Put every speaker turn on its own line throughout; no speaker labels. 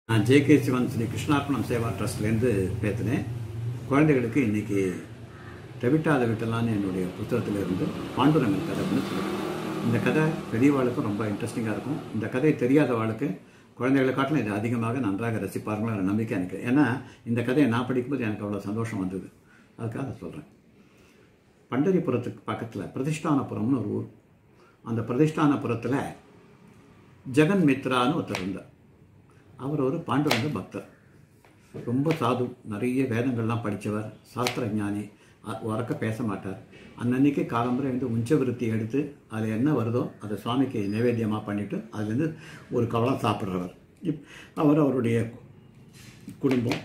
நான் ஜேகே சிவன் ஸ்ரீ கிருஷ்ணார்ப்பணம் சேவா ட்ரஸ்ட்லேருந்து பேசுனேன் குழந்தைகளுக்கு இன்னைக்கு தவிட்டாத விட்டலான்னு என்னுடைய புத்தகத்தில் இருந்து பாண்டுரங்கன் கதை அப்படின்னு சொல்லுவேன் இந்த கதை பெரியவாளுக்கும் ரொம்ப இன்ட்ரெஸ்டிங்காக இருக்கும் இந்த கதை தெரியாதவாளுக்கு குழந்தைகளை காட்டிலும் இது அதிகமாக நன்றாக ரசிப்பார்களோ நம்பிக்கை எனக்கு ஏன்னா இந்த கதையை நான் படிக்கும்போது எனக்கு அவ்வளோ சந்தோஷம் வந்தது அதுக்காக சொல்கிறேன் பண்டரிபுரத்துக்கு பக்கத்தில் பிரதிஷ்டானபுரம்னு ஒரு ஊர் அந்த பிரதிஷ்டானபுரத்தில் ஜெகன் மித்ரான்னு ஒருத்தர் இருந்தார் அவர் ஒரு பாண்டுரங்க பக்தர் ரொம்ப சாது நிறைய வேதங்கள்லாம் படித்தவர் சாஸ்திர ஞானி அ- உரக்க பேச மாட்டார் அன்னன்னைக்கு காலம்பரை வந்து உஞ்சவிருத்தி எடுத்து அதில் என்ன வருதோ அதை சுவாமிக்கு நைவேத்தியமாக பண்ணிவிட்டு அதுலேருந்து ஒரு கவலம் சாப்பிட்றவர் இப் அவர் அவருடைய குடும்பம்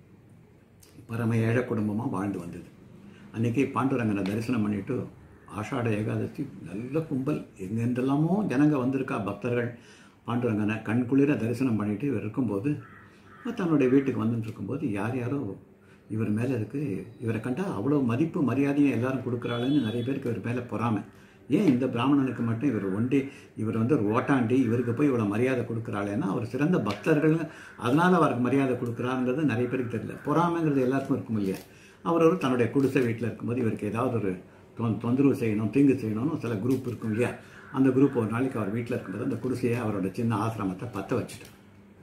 பரம ஏழை குடும்பமாக வாழ்ந்து வந்தது அன்னைக்கு பாண்டுரங்கனை தரிசனம் பண்ணிட்டு ஆஷாட ஏகாதசி நல்ல கும்பல் எங்கெந்தெல்லாமோ ஜனங்க வந்திருக்கா பக்தர்கள் பாண்டுரங்கனை கண்குளிர தரிசனம் பண்ணிட்டு இவர் இருக்கும்போது தன்னுடைய வீட்டுக்கு வந்துட்டு இருக்கும்போது யார் யாரோ இவர் மேலே இருக்கு இவரை கண்டா அவ்வளோ மதிப்பு மரியாதையும் எல்லாரும் கொடுக்குறாளுன்னு நிறைய பேருக்கு இவர் மேலே பொறாமை ஏன் இந்த பிராமணனுக்கு மட்டும் இவர் ஒண்டி இவர் வந்து ஒரு ஓட்டாண்டி இவருக்கு போய் இவ்வளோ மரியாதை கொடுக்குறாளேன்னா அவர் சிறந்த பக்தர்கள் அதனால அவருக்கு மரியாதை கொடுக்குறாங்கிறது நிறைய பேருக்கு தெரியல பொறாமைங்கிறது எல்லாருக்கும் இருக்கும் இல்லையா அவர் ஒரு தன்னுடைய குடிசை வீட்டில் இருக்கும்போது இவருக்கு ஏதாவது ஒரு தொ- தொந்தரவு செய்யணும் தீங்கு செய்யணும்னு சில குரூப் இருக்கும் இல்லையா அந்த குரூப் ஒரு நாளைக்கு அவர் வீட்டில் இருக்கும்போது அந்த குடிசையை அவரோட சின்ன ஆசிரமத்தை பற்ற வச்சுட்டார்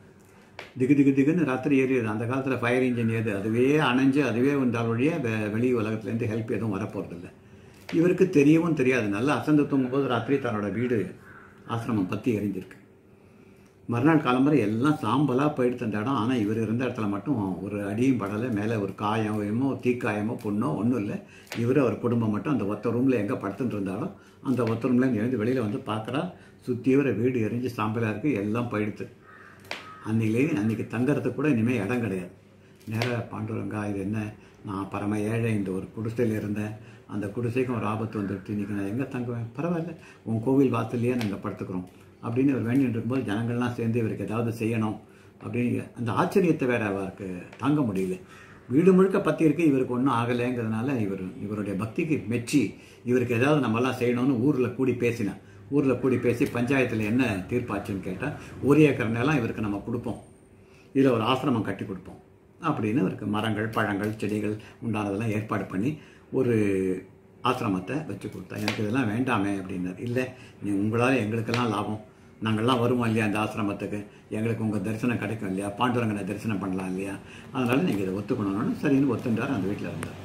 திகு திகு திகுன்னு ராத்திரி ஏறியது அந்த காலத்தில் ஃபயர் இன்ஜின் ஏது அதுவே அணைஞ்சு அதுவே வந்தால் வழியே வெ- வெளி உலகத்துலேருந்து ஹெல்ப் எதுவும் வரப்போகிறதில்ல இவருக்கு தெரியவும் தெரியாது நல்லா அசந்து தூங்கும்போது ராத்திரி தன்னோட வீடு ஆசிரமம் பற்றி எரிஞ்சிருக்கு மறுநாள் காலம்பரை எல்லாம் சாம்பலாக போயிடுத்து அந்த இடம் ஆனால் இவர் இருந்த இடத்துல மட்டும் ஒரு அடியும் படலை மேலே ஒரு காயமோ தீக்காயமோ புண்ணோ ஒன்றும் இல்லை இவர் அவர் குடும்பம் மட்டும் அந்த ஒத்த ரூமில் எங்கே படுத்துட்டு இருந்தாலும் அந்த ஒத்த ரூம்லேருந்து எழுந்து வெளியில் வந்து பார்க்குறா சுற்றி வர வீடு எரிஞ்சு சாம்பலாக இருக்குது எல்லாம் போயிடுத்து அன்னையிலே அன்னைக்கு தங்கறதுக்கு கூட இனிமேல் இடம் கிடையாது நேராக பாண்டுரங்கா இது என்ன நான் பரம ஏழை இந்த ஒரு குடிசையில் இருந்தேன் அந்த குடிசைக்கும் ஒரு ஆபத்து வந்துடுது இன்னைக்கு நான் எங்கே தங்குவேன் பரவாயில்ல உன் கோவில் வாசல்லையே நாங்கள் படுத்துக்கிறோம் அப்படின்னு இவர் வேண்டிட்டு இருக்கும்போது ஜனங்கள்லாம் சேர்ந்து இவருக்கு ஏதாவது செய்யணும் அப்படின்னு அந்த ஆச்சரியத்தை வேற அவருக்கு தாங்க முடியல வீடு முழுக்க பற்றி இருக்கு இவருக்கு ஒன்றும் ஆகலைங்கிறதுனால இவர் இவருடைய பக்திக்கு மெச்சி இவருக்கு ஏதாவது நம்மலாம் செய்யணும்னு ஊரில் கூடி பேசினேன் ஊரில் கூடி பேசி பஞ்சாயத்தில் என்ன தீர்ப்பாச்சுன்னு கேட்டால் ஒரு ஏக்கர் நிலம் இவருக்கு நம்ம கொடுப்போம் இதில் ஒரு ஆசிரமம் கட்டி கொடுப்போம் அப்படின்னு இவருக்கு மரங்கள் பழங்கள் செடிகள் உண்டானதெல்லாம் ஏற்பாடு பண்ணி ஒரு ஆசிரமத்தை வச்சு கொடுத்தா எனக்கு இதெல்லாம் வேண்டாமே அப்படின்னார் இல்லை நீ உங்களால் எங்களுக்கெல்லாம் லாபம் நாங்கள்லாம் வருவோம் இல்லையா அந்த ஆசிரமத்துக்கு எங்களுக்கு உங்கள் தரிசனம் கிடைக்கும் இல்லையா பாண்டுரங்கனை தரிசனம் பண்ணலாம் இல்லையா அதனால் நீங்கள் இதை ஒத்துக்கணும்னு சரின்னு ஒத்துண்டார் அந்த வீட்டில் இருந்தார்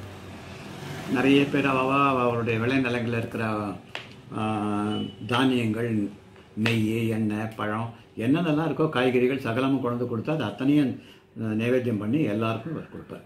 நிறைய பேர் அவ அவருடைய விளைநிலங்களில் இருக்கிற ஆ, தானியங்கள் நெய் எண்ணெய் பழம் என்னென்னலாம் இருக்கோ காய்கறிகள் சகலமும் கொண்டு கொடுத்தா அது அத்தனையும் ஆ, நைவேத்தியம் பண்ணி எல்லாருக்கும் இவர் கொடுப்பார்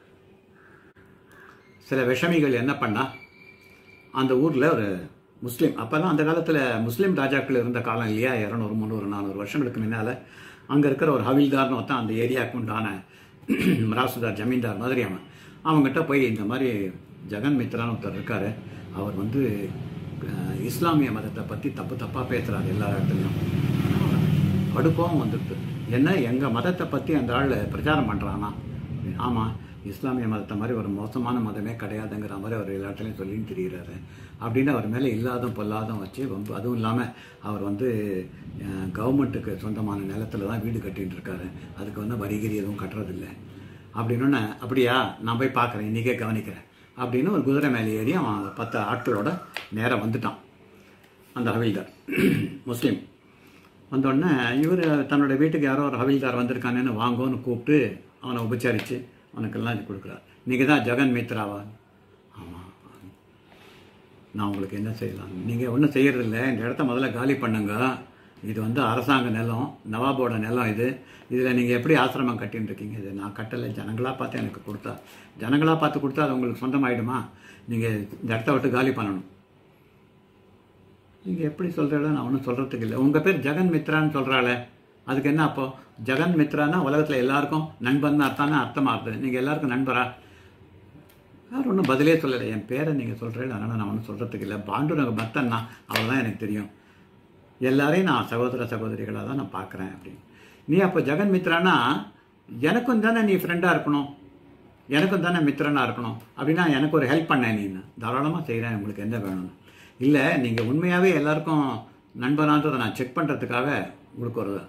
சில விஷமிகள் என்ன பண்ணா அந்த ஊரில் ஒரு முஸ்லீம் அப்போல்லாம் அந்த காலத்தில் முஸ்லீம் ராஜாக்கள் இருந்த காலம் இல்லையா இரநூறு முந்நூறு நானூறு வருஷங்களுக்கு முன்னால் அங்கே இருக்கிற ஒரு ஹவில்தார்னு ஒருத்தன் அந்த ஏரியாவுக்கு உண்டான மிராசுதார் ஜமீன்தார் மாதிரி அவன் அவங்ககிட்ட போய் இந்த மாதிரி ஜெகன் மித்ரான்னு ஒருத்தர் இருக்காரு அவர் வந்து அஹ், இஸ்லாமிய மதத்தை பற்றி தப்பு தப்பாக பேசுகிறாரு எல்லா இடத்துலையும் கடுப்பாகவும் வந்துடுது என்ன எங்கள் மதத்தை பற்றி அந்த ஆள் பிரச்சாரம் பண்ணுறானா ஆமாம் இஸ்லாமிய மதத்தை மாதிரி ஒரு மோசமான மதமே கிடையாதுங்கிற மாதிரி அவர் எல்லா இடத்துலையும் சொல்லின்னு திரிகிறாரு அப்படின்னு அவர் மேலே இல்லாதும் பொல்லாதும் வச்சு ரொம்ப அதுவும் இல்லாமல் அவர் வந்து அஹ், கவர்மெண்ட்டுக்கு சொந்தமான நிலத்துல தான் வீடு கட்டிட்டு இருக்காரு அதுக்கு வந்து வரிகிரி எதுவும் கட்டுறதில்லை அப்படின்னு அப்படியா நான் போய் பார்க்குறேன் இன்றைக்கே கவனிக்கிறேன் அப்படின்னு ஒரு குதிரை மேலே ஏறி அவன் பத்து ஆட்களோட நேராக வந்துட்டான் அந்த ஹவில்தார் முஸ்லீம் வந்தோடனே இவர் தன்னோட வீட்டுக்கு யாரோ ஒரு ஹவில்தார் வந்திருக்கானேன்னு வாங்கோன்னு கூப்பிட்டு அவனை உபச்சரித்து அவனுக்கெல்லாம் இது கொடுக்குறார் நீங்கள் தான் ஜெகன் மித்ராவா ஆமாம் நான் உங்களுக்கு என்ன செய்யலாம் நீங்கள் ஒன்றும் செய்யறதில்ல இந்த இடத்த முதல்ல காலி பண்ணுங்க இது வந்து அரசாங்க நிலம் நவாபோட நிலம் இது இதில் நீங்கள் எப்படி ஆசிரமம் கட்டின்னு இருக்கீங்க இது நான் கட்டலை ஜனங்களாக பார்த்து எனக்கு கொடுத்தா ஜனங்களாக பார்த்து கொடுத்தா அது உங்களுக்கு சொந்தமாயிடுமா நீங்கள் இந்த இடத்த விட்டு காலி பண்ணணும் நீங்கள் எப்படி சொல்கிறீங்களோ நான் ஒன்றும் சொல்கிறதுக்கு இல்லை உங்கள் பேர் ஜெகன் மித்ரான்னு சொல்கிறாளே அதுக்கு என்ன அப்போ ஜெகன் மித்ரான்னா உலகத்தில் எல்லாருக்கும் நண்பன் அர்த்தம்னா அர்த்தமாகுது நீங்கள் எல்லாருக்கும் நண்பரா யார் ஒன்றும் பதிலே சொல்லலை என் பேரை நீங்கள் சொல்கிறீங்க அதனால் நான் ஒன்றும் சொல்கிறதுக்கு இல்லை பாண்டுரங்க பக்தன்னா அவ்வளோதான் எனக்கு தெரியும் எல்லாரையும் நான் சகோதர சகோதரிகளாக தான் நான் பார்க்குறேன் அப்படின்னு நீ அப்போ ஜெகன் மித்ரானா எனக்கும் தானே நீ ஃப்ரெண்டாக இருக்கணும் எனக்கும் தானே மித்திரனா இருக்கணும் அப்படின்னா எனக்கு ஒரு ஹெல்ப் பண்ண நீ தாராளமாக செய்கிறேன் உங்களுக்கு என்ன வேணும்னு இல்லை நீங்கள் உண்மையாகவே எல்லாருக்கும் நண்பனான்றதை நான் செக் பண்ணுறதுக்காக உங்களுக்கு ஒரு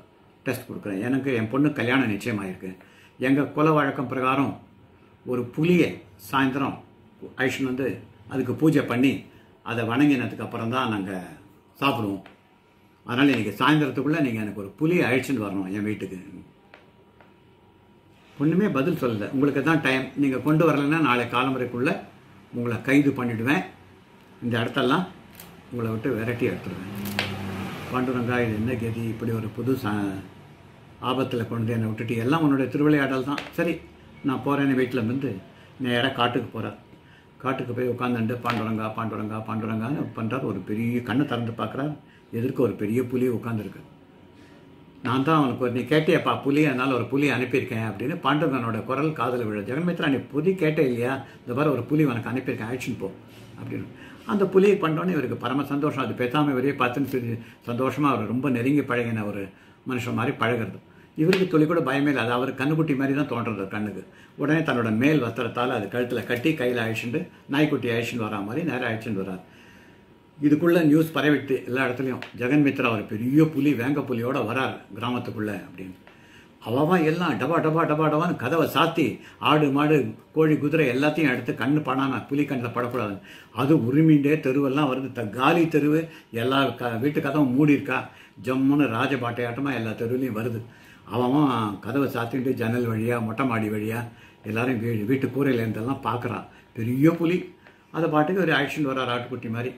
டெஸ்ட் கொடுக்குறேன் எனக்கு என் பொண்ணு கல்யாணம் நிச்சயமாயிருக்கு எங்கள் குல வழக்கம் பிரகாரம் ஒரு புலியை சாயந்தரம் ஐஷன் வந்து அதுக்கு பூஜை பண்ணி அதை வணங்கினதுக்கு அப்புறம் தான் நாங்கள் சாப்பிடுவோம் அதனால் இன்றைக்கி சாயந்தரத்துக்குள்ளே நீங்கள் எனக்கு ஒரு புலியை அழைச்சிட்டு வரணும் என் வீட்டுக்கு ஒன்றுமே பதில் சொல்லலை உங்களுக்கு தான் டைம் நீங்கள் கொண்டு வரலைன்னா நாளை காலமுறைக்குள்ளே உங்களை கைது பண்ணிவிடுவேன் இந்த இடத்தெல்லாம் உங்களை விட்டு விரட்டி எடுத்துருவேன் பாண்டுரங்கா இது என்ன கதி இப்படி ஒரு புது ச ஆபத்தில் கொண்டு என்னை விட்டுட்டு எல்லாம் உன்னுடைய திருவிளையாடல் தான் சரி நான் போகிறேன்னு வீட்டில் இருந்து நேராக காட்டுக்கு போகிறார் காட்டுக்கு போய் உட்காந்துட்டு பாண்டுரங்கா பாண்டுரங்கா பாண்டுரங்கான்னு பண்ணுறார் ஒரு பெரிய கண்ணை திறந்து பார்க்குறார் எதிர்க்க ஒரு பெரிய புலி உட்காந்துருக்கு நான் தான் அவனுக்கு ஒரு நீ கேட்டியப்பா புலி அதனால் ஒரு புலி அனுப்பியிருக்கேன் அப்படின்னு பாண்டவனோட குரல் காதில் விழ ஜெகன்மித்ரா நீ புலி கேட்டே இல்லையா இந்த மாதிரி ஒரு புலி உனக்கு அனுப்பியிருக்கேன் ஆக்ஷன் போ அப்படின்னு அந்த புலியை பண்ணோன்னே இவருக்கு பரம சந்தோஷம் அது பேசாமல் இவரே பார்த்துன்னு சொல்லி சந்தோஷமாக அவர் ரொம்ப நெருங்கி பழகின ஒரு மனுஷன் மாதிரி பழகிறது இவருக்கு துளி கூட பயமே இல்லை அது அவர் கண்ணுக்குட்டி மாதிரி தான் தோன்றது கண்ணுக்கு உடனே தன்னோட மேல் வஸ்திரத்தால் அது கழுத்தில் கட்டி கையில் அழிச்சுட்டு நாய்க்குட்டி அழிச்சுட்டு வரா மாதிரி நேரம் அழிச்சுட்டு வரார் இதுக்குள்ள நியூஸ் பரவிட்டு எல்லா இடத்துலையும் ஜெகன் மித்ரா ஒரு பெரிய புலி வேங்க புலியோட வரார் கிராமத்துக்குள்ள அப்படின்னு அவன் எல்லாம் டபா டபா டபா டபான்னு கதவை சாத்தி ஆடு மாடு கோழி குதிரை எல்லாத்தையும் எடுத்து கண்ணு படாம புலி கண்ணில் படக்கூடாது அது உரிமிண்டே தெருவெல்லாம் வருது த காலி தெருவு எல்லா க வீட்டு கதவும் மூடி இருக்கா ஜம்முன்னு ராஜபாட்டையாட்டமாக எல்லா தெருவுலையும் வருது அவன் கதவை சாத்திட்டு ஜன்னல் வழியாக மொட்டை மாடி வழியாக எல்லாரும் வீ வீட்டு கூரையிலேருந்தெல்லாம் பார்க்குறான் பெரிய புலி அதை பாட்டுக்கு ஒரு ஆக்ஷன் வரார் ஆட்டுக்குட்டி மாதிரி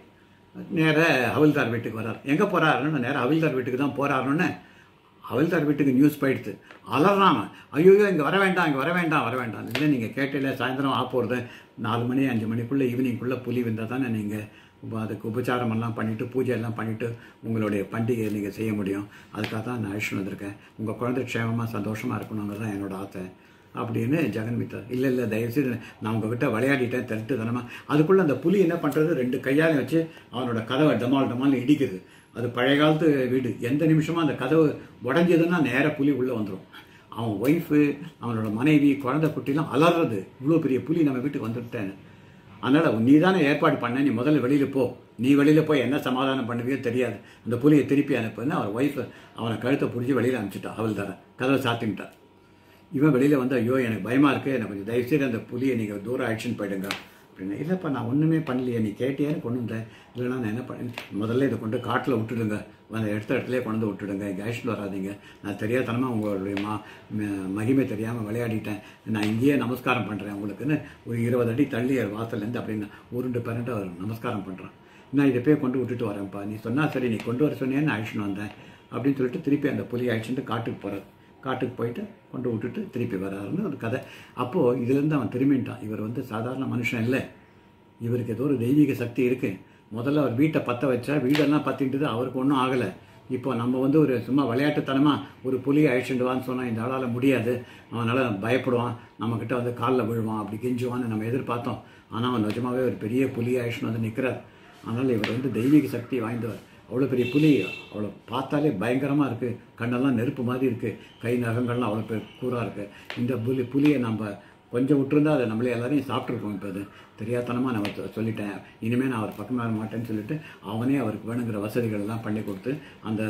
நேராக ஹவில்தார் வீட்டுக்கு வரார் எங்கே போகிறாருன்னு நேராக ஹவில்தார் வீட்டுக்கு தான் போகிறாருன்னு ஹவில்தார் வீட்டுக்கு நியூஸ் போயிடுது அலறாம ஐயோ இங்கே வர வேண்டாம் இங்கே வர வேண்டாம் வர வேண்டாம் இல்லை நீங்கள் கேட்டில சாயந்தரம் ஆ போகிறது நாலு மணி அஞ்சு மணிக்குள்ளே ஈவினிங்குள்ளே புலி வந்தால் தானே நீங்கள் அதுக்கு உபச்சாரம் எல்லாம் பண்ணிவிட்டு பூஜை எல்லாம் பண்ணிவிட்டு உங்களுடைய பண்டிகையை நீங்கள் செய்ய முடியும் அதுக்காக தான் நான் அழிச்சுட்டு வந்திருக்கேன் உங்கள் குழந்தை க்ஷேமமாக சந்தோஷமாக இருக்கணுங்கிறது தான் என்னோட ஆசை அப்படின்னு ஜெகன் மித்ரா இல்லை இல்லை தயவுசெய்து நான் உங்ககிட்ட விளையாடிட்டேன் திரட்டு தனமாக அதுக்குள்ளே அந்த புலி என்ன பண்ணுறது ரெண்டு கையால் வச்சு அவனோட கதவை டமால் டமால் இடிக்குது அது பழைய காலத்து வீடு எந்த நிமிஷமும் அந்த கதவு உடஞ்சதுன்னா நேராக புலி உள்ளே வந்துடும் அவன் ஒய்ஃபு அவனோட மனைவி குழந்தை குட்டிலாம் அலறது இவ்வளோ பெரிய புலி நம்ம வீட்டுக்கு வந்துட்டேன் அதனால் நீ தானே ஏற்பாடு பண்ண நீ முதல்ல வெளியில் போ நீ வெளியில் போய் என்ன சமாதானம் பண்ணுவியோ தெரியாது அந்த புலியை திருப்பி அனுப்புன்னு அவர் ஒய்ஃபு அவனை கழுத்தை பிடிச்சி வெளியில் அனுப்பிச்சிட்டா அவள் தர கதவை சாத்தின்ட்டா இவன் வெளியில் வந்து ஐயோ எனக்கு பயமாக இருக்குது எனக்கு கொஞ்சம் தயவுசெய்து அந்த புலியை நீங்கள் தூரம் ஆக்ஷன் போயிடுங்க அப்படின்னு இல்லைப்பா நான் ஒன்றுமே பண்ணலையே நீ கேட்டியான்னு கொண்டு வந்தேன் இல்லைனா நான் என்ன பண்ணேன் முதல்ல இதை கொண்டு காட்டில் விட்டுடுங்க அந்த எடுத்த இடத்துலேயே கொண்டு வந்து விட்டுடுங்க இங்கே அழைச்சிட்டு வராதீங்க நான் தெரியாதனமாக உங்களுடைய மா ம- மகிமை தெரியாமல் விளையாடிட்டேன் நான் இங்கேயே நமஸ்காரம் பண்ணுறேன் உங்களுக்குன்னு ஒரு இருபது அடி தள்ளி வாசல்லேருந்து அப்படின்னு உருண்டு பரண்டு அவர் நமஸ்காரம் பண்ணுறான் நான் இதை போய் கொண்டு விட்டுட்டு வரேன்ப்பா நீ சொன்னா சரி நீ கொண்டு வர சொன்னேன்னு அழைச்சிட்டு வந்தேன் அப்படின்னு சொல்லிட்டு திருப்பி அந்த புலியை அழைச்சிட்டு காட்டுக்கு போகிறார் காட்டுக்கு போயிட்டு கொண்டு விட்டுட்டு திருப்பி வராருன்னு ஒரு கதை அப்போது இதுலேருந்து அவன் திரும்பிட்டான் இவர் வந்து சாதாரண மனுஷன் இல்லை இவருக்கு ஏதோ ஒரு தெய்வீக சக்தி இருக்குது முதல்ல அவர் வீட்டை பற்ற வச்சா வீடெல்லாம் பற்றிட்டுது அவருக்கு ஒன்றும் ஆகலை இப்போ நம்ம வந்து ஒரு சும்மா விளையாட்டுத்தனமாக ஒரு புலியை அழிச்சுட்டு வான்னு சொன்னால் இந்த ஆளால் முடியாது அவனால் பயப்படுவான் நம்மக்கிட்ட வந்து காலில் விழுவான் அப்படி கெஞ்சுவான்னு நம்ம எதிர்பார்த்தோம் ஆனால் அவன் நிஜமாவே ஒரு பெரிய புலியை அழிச்சுட்டு வந்து நிற்கிறார் அதனால் இவர் வந்து தெய்வீக சக்தி வாய்ந்தவர் அவ்வளோ பெரிய புலி அவ்வளோ பார்த்தாலே பயங்கரமாக இருக்குது கண்ணெல்லாம் நெருப்பு மாதிரி இருக்குது கை நகங்கள்லாம் அவ்வளோ பெரிய கூறாக இருக்குது இந்த புலி புலியை நம்ம கொஞ்சம் விட்டுருந்தா அதை நம்மளே எல்லாரையும் சாப்பிட்ருக்கோம் இப்போ அது தெரியாதனமாக நான் சொ- சொல்லிட்டேன் இனிமேல் நான் அவர் பக்கம் வர மாட்டேன்னு சொல்லிட்டு அவனே அவருக்கு வேணுங்கிற வசதிகள் எல்லாம் பண்ணி கொடுத்து அந்த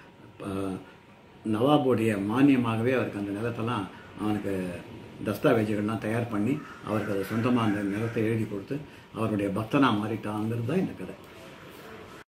அஹ், நவாபுடைய மானியமாகவே அவருக்கு அந்த நிலத்தெல்லாம் அவனுக்கு தஸ்தாவேஜுகள்லாம் தயார் பண்ணி அவருக்கு அதை சொந்தமாக அந்த நிலத்தை எழுதி கொடுத்து அவருடைய பக்தனாக மாறிட்டாங்கிறது தான் இந்த கதை